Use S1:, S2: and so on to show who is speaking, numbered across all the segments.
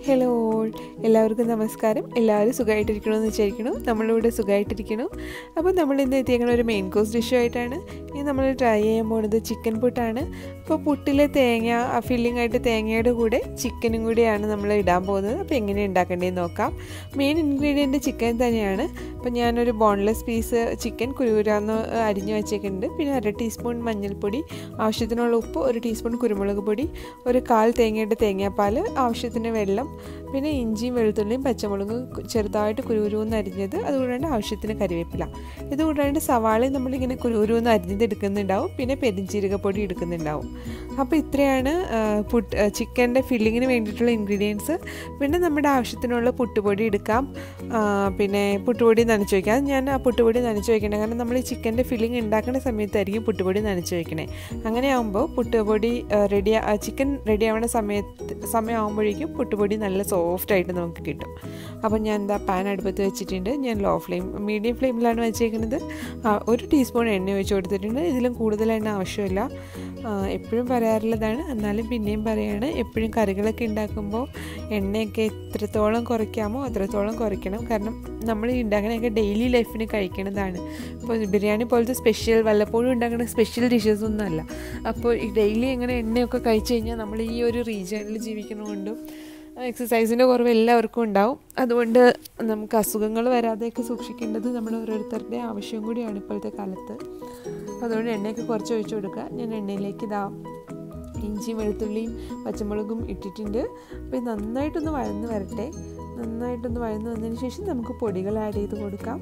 S1: hello all എല്ലാവർക്കും നമസ്കാരം എല്ലാവരും സുഖമായിട്ടിരിക്കണമെന്ന് വിചാരിക്കണം നമ്മളിവിടെ സുഖമായിട്ടിരിക്കണം അപ്പോൾ നമ്മൾ ഇന്ന് എത്തിയേക്കുന്ന ഒരു മെയിൻ കോഴ്സ് ഡിഷുമായിട്ടാണ് ഇനി നമ്മൾ ട്രൈ ചെയ്യാൻ പോകുന്നത് ചിക്കൻ പുട്ടാണ് അപ്പോൾ പുട്ടിലെ തേങ്ങ ഫില്ലിംഗ് ആയിട്ട് തേങ്ങയുടെ കൂടെ ചിക്കനും കൂടിയാണ് നമ്മൾ ഇടാൻ പോകുന്നത് അപ്പോൾ എങ്ങനെ ഉണ്ടാക്കേണ്ടതെന്ന് നോക്കാം മെയിൻ ഇൻഗ്രീഡിയൻറ്റ് ചിക്കൻ തന്നെയാണ് അപ്പോൾ ഞാനൊരു ബോൺലെസ് പീസ് ചിക്കൻ കുരുകുരാന്ന് അരിഞ്ഞു വെച്ചേക്കുന്നുണ്ട് പിന്നെ അര ടീസ്പൂൺ മഞ്ഞൾപ്പൊടി ആവശ്യത്തിനുള്ള ഉപ്പ് ഒരു ടീസ്പൂൺ കുരുമുളക് പൊടി ഒരു കാൽ തേങ്ങയുടെ തേങ്ങാപ്പാൽ ആവശ്യത്തിന് വെള്ളം പിന്നെ ഇഞ്ചിയും വെളുത്തുള്ളിയും പച്ചമുളകും ചെറുതായിട്ട് കുരുകുരുന്ന് അരിഞ്ഞത് അതുകൂടാണ്ട് ആവശ്യത്തിന് കരിവേപ്പില ഇതുകൂടാണ്ട് സവാളയും നമ്മളിങ്ങനെ കുരുകുരുന്ന് അരിഞ്ഞത് എടുക്കുന്നുണ്ടാവും പിന്നെ പെരിഞ്ചീരകപ്പൊടി എടുക്കുന്നുണ്ടാവും അപ്പോൾ ഇത്രയാണ് പുട്ട് ചിക്കൻ്റെ ഫില്ലിങ്ങിന് വേണ്ടിയിട്ടുള്ള ഇൻഗ്രീഡിയൻസ് പിന്നെ നമ്മുടെ ആവശ്യത്തിനുള്ള പുട്ടുപൊടി എടുക്കാം പിന്നെ പുട്ടുപൊടി നനച്ച് വയ്ക്കാം ഞാൻ ആ പുട്ടുപൊടി നനച്ച് വയ്ക്കണേ കാരണം നമ്മൾ ഈ ചിക്കൻ്റെ ഫില്ലിംഗ് ഉണ്ടാക്കുന്ന സമയത്തായിരിക്കും പുട്ടുപൊടി നനച്ച് വയ്ക്കണേ അങ്ങനെ ആകുമ്പോൾ പുട്ടുപൊടി റെഡി ചിക്കൻ റെഡി ആവുന്ന സമയത്ത് സമയമാകുമ്പോഴേക്കും പുട്ടുപൊടി നല്ല സോഫ്റ്റ് ആയിട്ട് നമുക്ക് കിട്ടും അപ്പോൾ ഞാൻ എന്താ പാൻ അടുപ്പത്ത് വെച്ചിട്ടുണ്ട് ഞാൻ ലോ ഫ്ലെയിം മീഡിയം ഫ്ലെയിമിലാണ് വെച്ചേക്കുന്നത് ഒരു ടീസ്പൂൺ എണ്ണ ഒഴിച്ച് കൊടുത്തിട്ടുണ്ട് ഇതിലും കൂടുതൽ എണ്ണ ആവശ്യമില്ല എപ്പോഴും പറയാറുള്ളതാണ് എന്നാലും പിന്നെയും പറയുകയാണ് എപ്പോഴും കറികളൊക്കെ ഉണ്ടാക്കുമ്പോൾ എണ്ണയൊക്കെ എത്രത്തോളം കുറയ്ക്കാമോ അത്രത്തോളം കുറയ്ക്കണം കാരണം നമ്മൾ ഈ ഉണ്ടാക്കണതൊക്കെ ഡെയിലി ലൈഫിന് കഴിക്കണതാണ് ഇപ്പോൾ ബിരിയാണി പോലത്തെ സ്പെഷ്യൽ വല്ലപ്പോഴും ഉണ്ടാക്കുന്ന സ്പെഷ്യൽ ഡിഷസ് ഒന്നും അല്ല അപ്പോൾ ഈ ഡെയിലി ഇങ്ങനെ എണ്ണയൊക്കെ കഴിച്ചു കഴിഞ്ഞാൽ നമ്മൾ ഈ ഒരു റീജിയനിൽ ജീവിക്കുന്നതുകൊണ്ടും എക്സസൈസിൻ്റെ കുറവ് എല്ലാവർക്കും ഉണ്ടാവും അതുകൊണ്ട് നമുക്ക് അസുഖങ്ങൾ വരാതെയൊക്കെ സൂക്ഷിക്കേണ്ടത് നമ്മുടെ ഓരോരുത്തരുടെ ആവശ്യം കൂടിയാണ് ഇപ്പോഴത്തെ കാലത്ത് അപ്പോൾ അതുകൊണ്ട് എണ്ണയൊക്കെ കുറച്ച് ഒഴിച്ചു കൊടുക്കുക ഞാൻ എണ്ണയിലേക്ക് ഇതാ ഇഞ്ചിയും വെളുത്തുള്ളിയും പച്ചമുളകും ഇട്ടിട്ടുണ്ട് അപ്പോൾ ഇത് നന്നായിട്ടൊന്ന് വഴന്ന് വരട്ടെ നന്നായിട്ടൊന്ന് വഴന്ന് വന്നതിന് ശേഷം നമുക്ക് പൊടികൾ ആഡ് ചെയ്ത് കൊടുക്കാം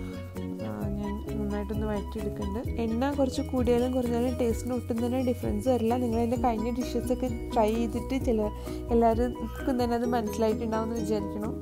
S1: ഞാൻ നന്നായിട്ടൊന്ന് വഴറ്റിയെടുക്കുന്നുണ്ട് എണ്ണ കുറച്ച് കൂടിയാലും കുറഞ്ഞാലും ടേസ്റ്റിന് ഒട്ടും തന്നെ ഡിഫറൻസ് വരില്ല നിങ്ങളതിൻ്റെ കഴിഞ്ഞ ഡിഷസൊക്കെ ട്രൈ ചെയ്തിട്ട് ചില എല്ലാവർക്കും തന്നെ അത് മനസ്സിലായിട്ടുണ്ടാവും എന്ന് വിചാരിക്കണം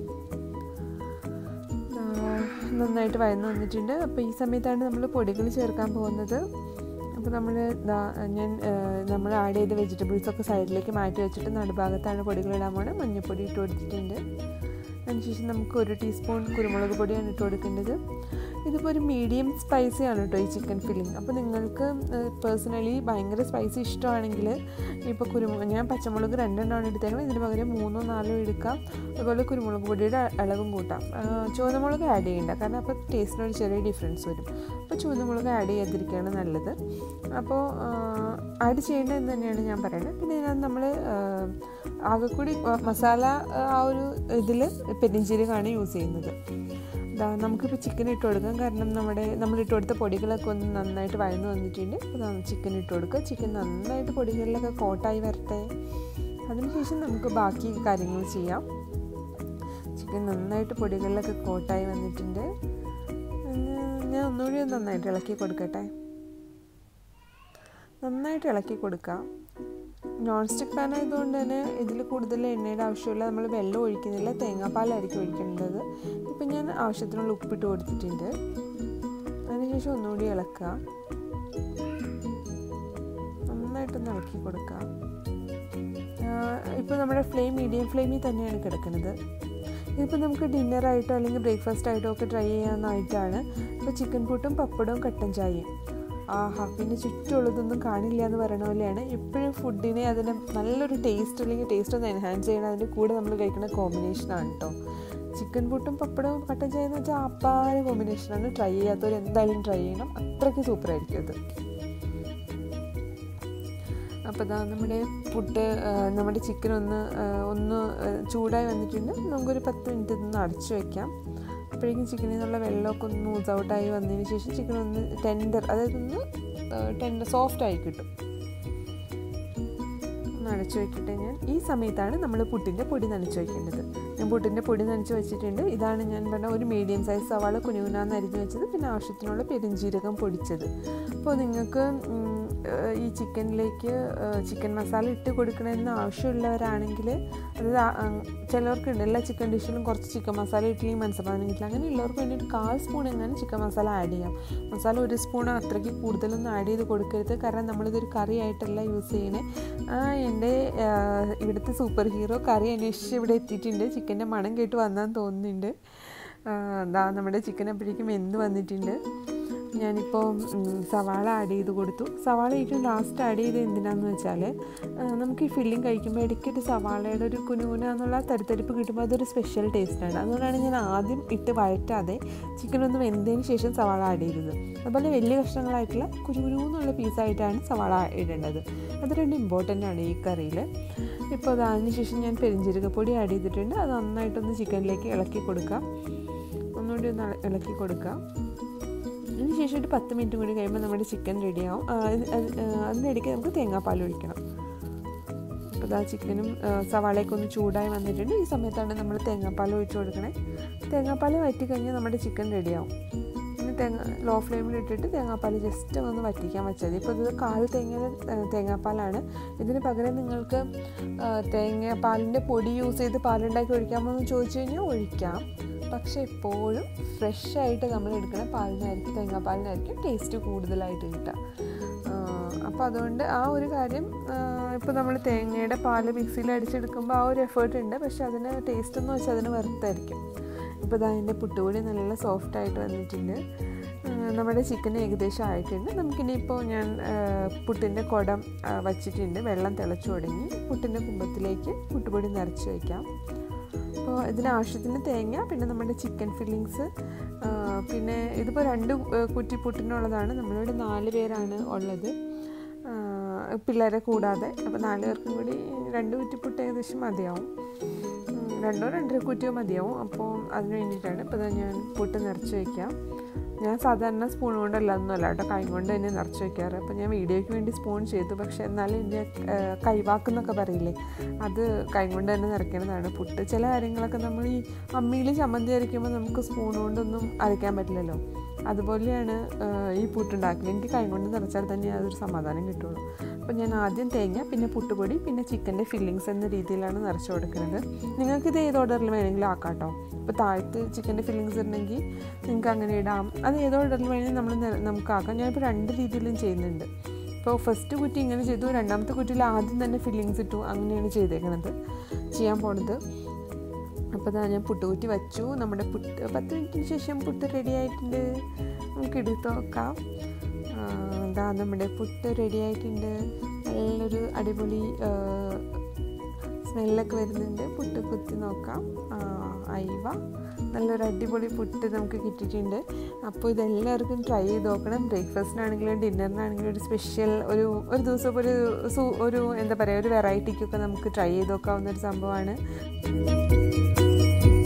S1: നന്നായിട്ട് വഴന്ന് വന്നിട്ടുണ്ട് അപ്പോൾ ഈ സമയത്താണ് നമ്മൾ പൊടികൾ ചേർക്കാൻ പോകുന്നത് അപ്പോൾ നമ്മൾ ഞാൻ നമ്മൾ ആഡ് ചെയ്ത വെജിറ്റബിൾസൊക്കെ സൈഡിലേക്ക് മാറ്റി വെച്ചിട്ട് നടുഭാഗത്താണ് പൊടികൾ ഇടാൻ പോകുന്നത് മഞ്ഞൾപ്പൊടി ഇട്ട് കൊടുത്തിട്ടുണ്ട് അതിനുശേഷം നമുക്ക് ഒരു ടീസ്പൂൺ കുരുമുളക് പൊടിയാണ് ഇട്ട് കൊടുക്കേണ്ടത് ഇതിപ്പോൾ ഒരു മീഡിയം സ്പൈസി ആണ് കേട്ടോ ഈ ചിക്കൻ ഫില്ലിങ് അപ്പോൾ നിങ്ങൾക്ക് പേഴ്സണലി ഭയങ്കര സ്പൈസി ഇഷ്ടമാണെങ്കിൽ ഇപ്പോൾ കുരുമുളക് ഞാൻ പച്ചമുളക് രണ്ടെണ്ണമാണ് എടുത്തേക്കുന്നത് ഇതിന് പകരം മൂന്നോ നാലോ എടുക്കാം അതുപോലെ കുരുമുളക് പൊടിയുടെ അളവും കൂട്ടാം ചുവന്നമുളക് ആഡ് ചെയ്യണ്ട കാരണം അപ്പോൾ ടേസ്റ്റിനൊരു ചെറിയ ഡിഫറൻസ് വരും അപ്പോൾ ചുവന്നമുളക് ആഡ് ചെയ്യാതിരിക്കുകയാണ് നല്ലത് അപ്പോൾ ആഡ് ചെയ്യേണ്ടത് എന്ന് തന്നെയാണ് ഞാൻ പറയുന്നത് പിന്നെ ഇതിനകത്ത് നമ്മൾ ആകെക്കൂടി മസാല ആ ഒരു ഇതിൽ പെരിഞ്ചീരകമാണ് യൂസ് ചെയ്യുന്നത് നമുക്കിപ്പോൾ ചിക്കൻ ഇട്ട് കൊടുക്കാം കാരണം നമ്മുടെ നമ്മൾ ഇട്ട് കൊടുത്ത പൊടികളൊക്കെ ഒന്ന് നന്നായിട്ട് വഴന്നു വന്നിട്ടുണ്ട് അപ്പോൾ ചിക്കൻ ഇട്ട് കൊടുക്കുക ചിക്കൻ നന്നായിട്ട് പൊടികളിലൊക്കെ കോട്ടായി വരട്ടെ അതിനുശേഷം നമുക്ക് ബാക്കി കാര്യങ്ങൾ ചെയ്യാം ചിക്കൻ നന്നായിട്ട് പൊടികളിലൊക്കെ കോട്ടായി വന്നിട്ടുണ്ട് ഞാൻ ഒന്നുകൂടി നന്നായിട്ട് ഇളക്കി കൊടുക്കട്ടെ നന്നായിട്ട് ഇളക്കി കൊടുക്കാം നോൺ സ്റ്റിക്ക് പാൻ ആയതുകൊണ്ട് തന്നെ ഇതിൽ കൂടുതൽ എണ്ണയുടെ ആവശ്യമില്ല നമ്മൾ വെള്ളം ഒഴിക്കുന്നില്ല തേങ്ങാപ്പാലായിരിക്കും ഒഴിക്കേണ്ടത് ഇപ്പം ഞാൻ ആവശ്യത്തിനുള്ള ഉപ്പിട്ട് കൊടുത്തിട്ടുണ്ട് അതിനുശേഷം ഒന്നുകൂടി ഇളക്കുക നന്നായിട്ടൊന്ന് ഇളക്കി കൊടുക്കുക ഇപ്പോൾ നമ്മുടെ ഫ്ലെയിം മീഡിയം ഫ്ലെയിമിൽ തന്നെയാണ് കിടക്കുന്നത് ഇതിപ്പോൾ നമുക്ക് ഡിന്നറായിട്ടോ അല്ലെങ്കിൽ ബ്രേക്ക്ഫാസ്റ്റ് ആയിട്ടോ ഒക്കെ ട്രൈ ചെയ്യാവുന്നതായിട്ടാണ് ഇപ്പോൾ ചിക്കൻ പുട്ടും പപ്പടവും കട്ടൻ ചായയും ആഹാ പിന്നെ ചുറ്റുമുള്ളതൊന്നും കാണില്ല എന്ന് പറയുന്ന പോലെയാണ് എപ്പോഴും ഫുഡിനെ അതിന് നല്ലൊരു ടേസ്റ്റ് അല്ലെങ്കിൽ ടേസ്റ്റ് ഒന്ന് എൻഹാൻസ് ചെയ്യണം അതിൻ്റെ കൂടെ നമ്മൾ കഴിക്കുന്ന കോമ്പിനേഷനാണ് കേട്ടോ ചിക്കൻ പുട്ടും പപ്പടവും കട്ടൻ ചായ എന്ന് വെച്ചാൽ അപ്പാര കോമ്പിനേഷനാണ് ട്രൈ ചെയ്യാത്തവർ എന്തായാലും ട്രൈ ചെയ്യണം അത്രയ്ക്ക് സൂപ്പറായിരിക്കും അത് അപ്പോൾ ഇതാ നമ്മുടെ പുട്ട് നമ്മുടെ ചിക്കൻ ഒന്ന് ഒന്ന് ചൂടായി വന്നിട്ടുണ്ട് നമുക്കൊരു പത്ത് മിനിറ്റ് ഒന്ന് അടച്ചു വയ്ക്കാം അപ്പോഴേക്കും ചിക്കനിൽ നിന്നുള്ള വെള്ളമൊക്കെ ഒന്ന് മൂസ് ഔട്ടായി വന്നതിന് ശേഷം ചിക്കൻ ഒന്ന് ടെൻഡർ അതായത് ഒന്ന് ടെൻഡർ സോഫ്റ്റ് ആയി കിട്ടും ഒന്ന് അടച്ചു വയ്ക്കട്ടെ ഞാൻ ഈ സമയത്താണ് നമ്മൾ പുട്ടിൻ്റെ പൊടി നനച്ച് വയ്ക്കേണ്ടത് ഞാൻ പുട്ടിൻ്റെ പൊടി നനച്ച് വെച്ചിട്ടുണ്ട് ഇതാണ് ഞാൻ പറഞ്ഞ ഒരു മീഡിയം സൈസ് സവാള കുനുകുനാന്ന് അരിഞ്ഞ് വെച്ചത് പിന്നെ ആവശ്യത്തിനുള്ള പെരിഞ്ജീരകം പൊടിച്ചത് അപ്പോൾ നിങ്ങൾക്ക് ഈ ചിക്കനിലേക്ക് ചിക്കൻ മസാല ഇട്ട് കൊടുക്കണമെന്ന് ആവശ്യമുള്ളവരാണെങ്കിൽ അതായത് ചിലവർക്കുണ്ട് എല്ലാ ചിക്കൻ ഡിഷിലും കുറച്ച് ചിക്കൻ മസാല ഇട്ടില്ലെങ്കിൽ മനസ്സിലാകാൻ കിട്ടില്ല അങ്ങനെ ഉള്ളവർക്ക് വേണ്ടിയിട്ട് കാൽ സ്പൂൺ എങ്ങനെ ചിക്കൻ മസാല ആഡ് ചെയ്യാം മസാല ഒരു സ്പൂൺ അത്രയ്ക്ക് കൂടുതലൊന്നും ആഡ് ചെയ്ത് കൊടുക്കരുത് കാരണം നമ്മളിതൊരു കറി ആയിട്ടല്ല യൂസ് ചെയ്യണേ എൻ്റെ ഇവിടുത്തെ സൂപ്പർ ഹീറോ കറി അന്വേഷിച്ച് ഇവിടെ എത്തിയിട്ടുണ്ട് ചിക്കൻ്റെ മണം കേട്ട് വന്നാന്ന് തോന്നുന്നുണ്ട് ദാ നമ്മുടെ ചിക്കൻ അപ്പോഴേക്കും എന്ത് വന്നിട്ടുണ്ട് ഞാനിപ്പോൾ സവാള ആഡ് ചെയ്ത് കൊടുത്തു സവാള ഏറ്റവും ലാസ്റ്റ് ആഡ് ചെയ്ത് എന്തിനാന്ന് വെച്ചാൽ നമുക്ക് ഈ ഫില്ലിങ് കഴിക്കുമ്പോൾ ഇടയ്ക്കൊരു സവാളയുടെ ഒരു കുനുകുന എന്നുള്ള തരിത്തരിപ്പ് കിട്ടുമ്പോൾ അതൊരു സ്പെഷ്യൽ ടേസ്റ്റാണ് അതുകൊണ്ടാണ് ഞാൻ ആദ്യം ഇട്ട് വഴറ്റാതെ ചിക്കൻ ഒന്ന് വെന്തതിന് ശേഷം സവാള ആഡ് ചെയ്തത് അതുപോലെ വലിയ കഷ്ണങ്ങളായിട്ടുള്ള കുരുകുരു എന്നുള്ള പീസായിട്ടാണ് സവാള ഇടേണ്ടത് അത് രണ്ടും ഇമ്പോർട്ടൻ്റ് ആണ് ഈ കറിയിൽ ഇപ്പോൾ അത് അതിന് ശേഷം ഞാൻ പെരിഞ്ചീരകപ്പൊടി ആഡ് ചെയ്തിട്ടുണ്ട് അത് നന്നായിട്ടൊന്ന് ചിക്കനിലേക്ക് ഇളക്കി കൊടുക്കാം ഒന്നുകൂടി ഒന്ന് ഇളക്കി കൊടുക്കാം അതിന് ശേഷം ഒരു പത്ത് മിനിറ്റ് കൂടി കഴിയുമ്പോൾ നമ്മുടെ ചിക്കൻ റെഡിയാവും അതിനിടയ്ക്ക് നമുക്ക് തേങ്ങാപ്പാൽ ഒഴിക്കണം അപ്പോൾ ഇതാ ചിക്കനും സവാളയൊക്കെ ഒന്ന് ചൂടായി വന്നിട്ടുണ്ട് ഈ സമയത്താണ് നമ്മൾ തേങ്ങാപ്പാൽ ഒഴിച്ച് കൊടുക്കണേ തേങ്ങാപ്പാൽ വറ്റി കഴിഞ്ഞാൽ നമ്മുടെ ചിക്കൻ റെഡിയാവും പിന്നെ തേങ്ങ ലോ ഫ്ലെയിമിൽ ഇട്ടിട്ട് തേങ്ങാപ്പാൽ ജസ്റ്റ് ഒന്ന് വറ്റിക്കാൻ വെച്ചത് ഇപ്പോൾ ഇത് കാൽ തേങ്ങ തേങ്ങാപ്പാലാണ് ഇതിന് പകരം നിങ്ങൾക്ക് തേങ്ങാപ്പാലിൻ്റെ പൊടി യൂസ് ചെയ്ത് പാലുണ്ടാക്കി ഒഴിക്കാമോ എന്ന് ചോദിച്ചു കഴിഞ്ഞാൽ ഒഴിക്കാം പക്ഷേ എപ്പോഴും ഫ്രഷ് ആയിട്ട് നമ്മൾ എടുക്കുന്ന പാലിനായിരിക്കും തേങ്ങാപ്പാലിനായിരിക്കും ടേസ്റ്റ് കൂടുതലായിട്ട് കിട്ടുക അപ്പോൾ അതുകൊണ്ട് ആ ഒരു കാര്യം ഇപ്പോൾ നമ്മൾ തേങ്ങയുടെ പാല് മിക്സിയിൽ അടിച്ചെടുക്കുമ്പോൾ ആ ഒരു എഫേർട്ട് ഉണ്ട് പക്ഷെ അതിന് ടേസ്റ്റ് എന്ന് വെച്ചാൽ അതിന് വെറുത്തായിരിക്കും ഇപ്പോൾ ഇത് അതിൻ്റെ പുട്ടുപൊടി നല്ല സോഫ്റ്റ് ആയിട്ട് വന്നിട്ടുണ്ട് നമ്മുടെ ചിക്കൻ ഏകദേശം ആയിട്ടുണ്ട് നമുക്കിനിയിപ്പോൾ ഞാൻ പുട്ടിൻ്റെ കുടം വച്ചിട്ടുണ്ട് വെള്ളം തിളച്ചു തുടങ്ങി പുട്ടിൻ്റെ കുമ്പത്തിലേക്ക് പുട്ടുപൊടി നിറച്ച് വയ്ക്കാം അപ്പോൾ ഇതിനാവശ്യത്തിന് തേങ്ങ പിന്നെ നമ്മുടെ ചിക്കൻ ഫില്ലിങ്സ് പിന്നെ ഇതിപ്പോൾ രണ്ട് കുറ്റി പുട്ടിനുള്ളതാണ് നമ്മളിവിടെ നാല് പേരാണ് ഉള്ളത് പിള്ളേരെ കൂടാതെ അപ്പോൾ നാല് പേർക്കും കൂടി രണ്ട് കുറ്റിപ്പുട്ട് ഏകദേശം മതിയാവും രണ്ടോ രണ്ടര കുറ്റിയോ മതിയാവും അപ്പോൾ അതിന് വേണ്ടിയിട്ടാണ് ഇപ്പോൾ ഞാൻ പുട്ട് നിറച്ച് വയ്ക്കാം ഞാൻ സാധാരണ സ്പൂൺ കൊണ്ടല്ല ഒന്നുമല്ല കേട്ടോ കൈ കൊണ്ട് തന്നെ നിറച്ച് വയ്ക്കാറ് അപ്പോൾ ഞാൻ വീഡിയോയ്ക്ക് വേണ്ടി സ്പൂൺ ചെയ്തു പക്ഷേ എന്നാലും എൻ്റെ കൈവാക്കെന്നൊക്കെ പറയില്ലേ അത് കൈ കൊണ്ട് തന്നെ നിറയ്ക്കുന്നതാണ് പുട്ട് ചില കാര്യങ്ങളൊക്കെ നമ്മൾ ഈ അമ്മിയിൽ ചമ്മന്തി അരയ്ക്കുമ്പോൾ നമുക്ക് സ്പൂൺ കൊണ്ടൊന്നും അരയ്ക്കാൻ പറ്റില്ലല്ലോ അതുപോലെയാണ് ഈ പുട്ടുണ്ടാക്കുന്നത് എനിക്ക് കൈ കൊണ്ട് നിറച്ചാൽ തന്നെ അതൊരു സമാധാനം കിട്ടുള്ളൂ അപ്പോൾ ഞാൻ ആദ്യം തേങ്ങ പിന്നെ പുട്ടുപൊടി പിന്നെ ചിക്കൻ്റെ ഫില്ലിങ്സ് എന്ന രീതിയിലാണ് നിറച്ച് കൊടുക്കുന്നത് നിങ്ങൾക്കിത് ഏത് ഓർഡറിൽ വേണമെങ്കിലും ആക്കാം കേട്ടോ ഇപ്പോൾ താഴത്ത് ചിക്കൻ്റെ ഫില്ലിങ്സ് ഉണ്ടെങ്കിൽ നിങ്ങൾക്ക് അങ്ങനെ ഇടാം അത് ഏത് ഓർഡറിൽ വേണമെങ്കിൽ നമ്മൾ നമുക്ക് ആക്കാം ഞാനിപ്പോൾ രണ്ട് രീതിയിലും ചെയ്യുന്നുണ്ട് ഇപ്പോൾ ഫസ്റ്റ് കുറ്റി ഇങ്ങനെ ചെയ്തു രണ്ടാമത്തെ കുറ്റിയിൽ ആദ്യം തന്നെ ഫില്ലിങ്സ് ഇട്ടു അങ്ങനെയാണ് ചെയ്തേക്കണത് ചെയ്യാൻ പോണത് അപ്പോൾ ഇതാ ഞാൻ പുട്ടുകുറ്റി വച്ചു നമ്മുടെ പുട്ട് പത്ത് മിനിറ്റിന് ശേഷം പുട്ട് റെഡി ആയിട്ടുണ്ട് നമുക്ക് എടുത്ത് നോക്കാം ഇതാ നമ്മുടെ പുട്ട് റെഡി ആയിട്ടുണ്ട് നല്ലൊരു അടിപൊളി സ്മെല്ലൊക്കെ വരുന്നുണ്ട് പുട്ട് കുത്തി നോക്കാം അയവ നല്ലൊരു അടിപൊളി പുട്ട് നമുക്ക് കിട്ടിയിട്ടുണ്ട് അപ്പോൾ ഇതെല്ലാവർക്കും ട്രൈ ചെയ്ത് നോക്കണം ബ്രേക്ക്ഫാസ്റ്റിനാണെങ്കിലും ഡിന്നറിനാണെങ്കിലും ഒരു സ്പെഷ്യൽ ഒരു ഒരു ദിവസം ഒരു ഒരു എന്താ പറയുക ഒരു വെറൈറ്റിക്കൊക്കെ നമുക്ക് ട്രൈ ചെയ്ത് നോക്കാവുന്ന ഒരു സംഭവമാണ്